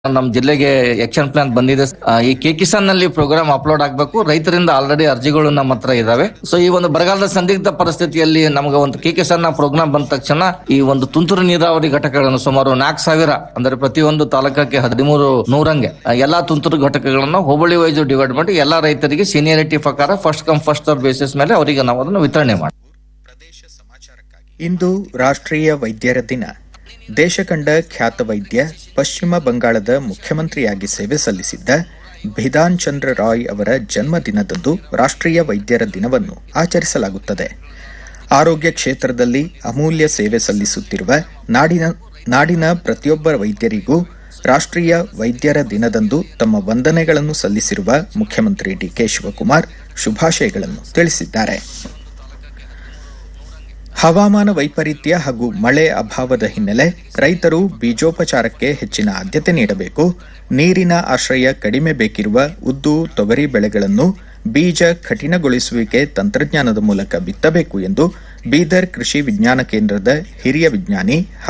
ನಮ್ಮ ಜಿಲ್ಲೆಗೆ action plan ಬಂದಿದೆ ಆ, ಈ ಕೆ ಕಿಸಾನ್ ನಲ್ಲಿ ಪ್ರೋಗ್ರಾಮ್ ಅಪ್ಲೋಡ್ ಆಗಬೇಕು ರೈತರಿಂದ ಆಲ್ರೆಡಿ ಅರ್ಜಿಗಳು ನಮ್ಮ ಹತ್ರ ಇದಾವೆ ಸೊ ಈ ಒಂದು ಬರಗಾಲದ ಸಂದಿಗ್ಧ ಪರಿಸ್ಥಿತಿಯಲ್ಲಿ ನಮಗೆ ಒಂದು ಕೆ ಕಿಸಾನ್ ಪ್ರೋಗ್ರಾಮ್ ಬಂದ ತಕ್ಷಣ ಈ ಒಂದು ತುಂತುರು ನೀರಾವರಿ ಘಟಕಗಳನ್ನು ಸುಮಾರು ನಾಲ್ಕು ಸಾವಿರ ಅಂದ್ರೆ ಪ್ರತಿಯೊಂದು ತಾಲೂಕಕ್ಕೆ ಹದಿಮೂರು ನೂರಂಗೆ ಆ, ಎಲ್ಲಾ ತುಂತುರು ಘಟಕಗಳನ್ನು ಹೋಬಳಿ ವೈಸ್ ಡಿವೈಡ್ ಮಾಡಿ ಎಲ್ಲಾ ರೈತರಿಗೆ ಸೀನಿಯರಿಟಿ ಪ್ರಕಾರ first come first serve basis ಮೇಲೆ ಅವರಿಗೆ ನಾವು ಅದನ್ನು ವಿತರಣೆ ಮಾಡಿ ಇಂದು ರಾಷ್ಟ್ರೀಯ ವೈದ್ಯರ ದಿನ ದೇಶ ಕಂಡ ಖ್ಯಾತ ವೈದ್ಯ ಪಶ್ಚಿಮ ಬಂಗಾಳದ ಮುಖ್ಯಮಂತ್ರಿಯಾಗಿ ಸೇವೆ ಸಲ್ಲಿಸಿದ್ದ ಭಿಧಾನ್ ಚಂದ್ರ ರಾಯ್ ಅವರ ಜನ್ಮದಿನದಂದು ರಾಷ್ಟ್ರೀಯ ವೈದ್ಯರ ದಿನವನ್ನು ಆಚರಿಸಲಾಗುತ್ತದೆ ಆರೋಗ್ಯ ಕ್ಷೇತ್ರದಲ್ಲಿ ಅಮೂಲ್ಯ ಸೇವೆ ಸಲ್ಲಿಸುತ್ತಿರುವ ನಾಡಿನ ನಾಡಿನ ಪ್ರತಿಯೊಬ್ಬ ವೈದ್ಯರಿಗೂ ರಾಷ್ಟ್ರೀಯ ವೈದ್ಯರ ದಿನದಂದು ತಮ್ಮ ವಂದನೆಗಳನ್ನು ಸಲ್ಲಿಸಿರುವ ಮುಖ್ಯಮಂತ್ರಿ ಡಿಕೆ ಶಿವಕುಮಾರ್ ಶುಭಾಶಯಗಳನ್ನು ತಿಳಿಸಿದ್ದಾರೆ ಹವಾಮಾನ ವೈಪರೀತ್ಯ ಹಾಗೂ ಮಳೆ ಅಭಾವದ ಹಿನ್ನೆಲೆ ರೈತರು ಬೀಜೋಪಚಾರಕ್ಕೆ ಹೆಚ್ಚಿನ ಆದ್ಯತೆ ನೀಡಬೇಕು ನೀರಿನ ಆಶ್ರಯ ಕಡಿಮೆ ಬೇಕಿರುವ ಉದ್ದು ತೊಗರಿ ಬೆಳೆಗಳನ್ನು ಬೀಜ ಕಠಿಣಗೊಳಿಸುವಿಕೆ ತಂತ್ರಜ್ಞಾನದ ಮೂಲಕ ಬಿತ್ತಬೇಕು ಎಂದು ಬೀದರ್ ಕೃಷಿ ವಿಜ್ಞಾನ ಕೇಂದ್ರದ ಹಿರಿಯ ವಿಜ್ಞಾನಿ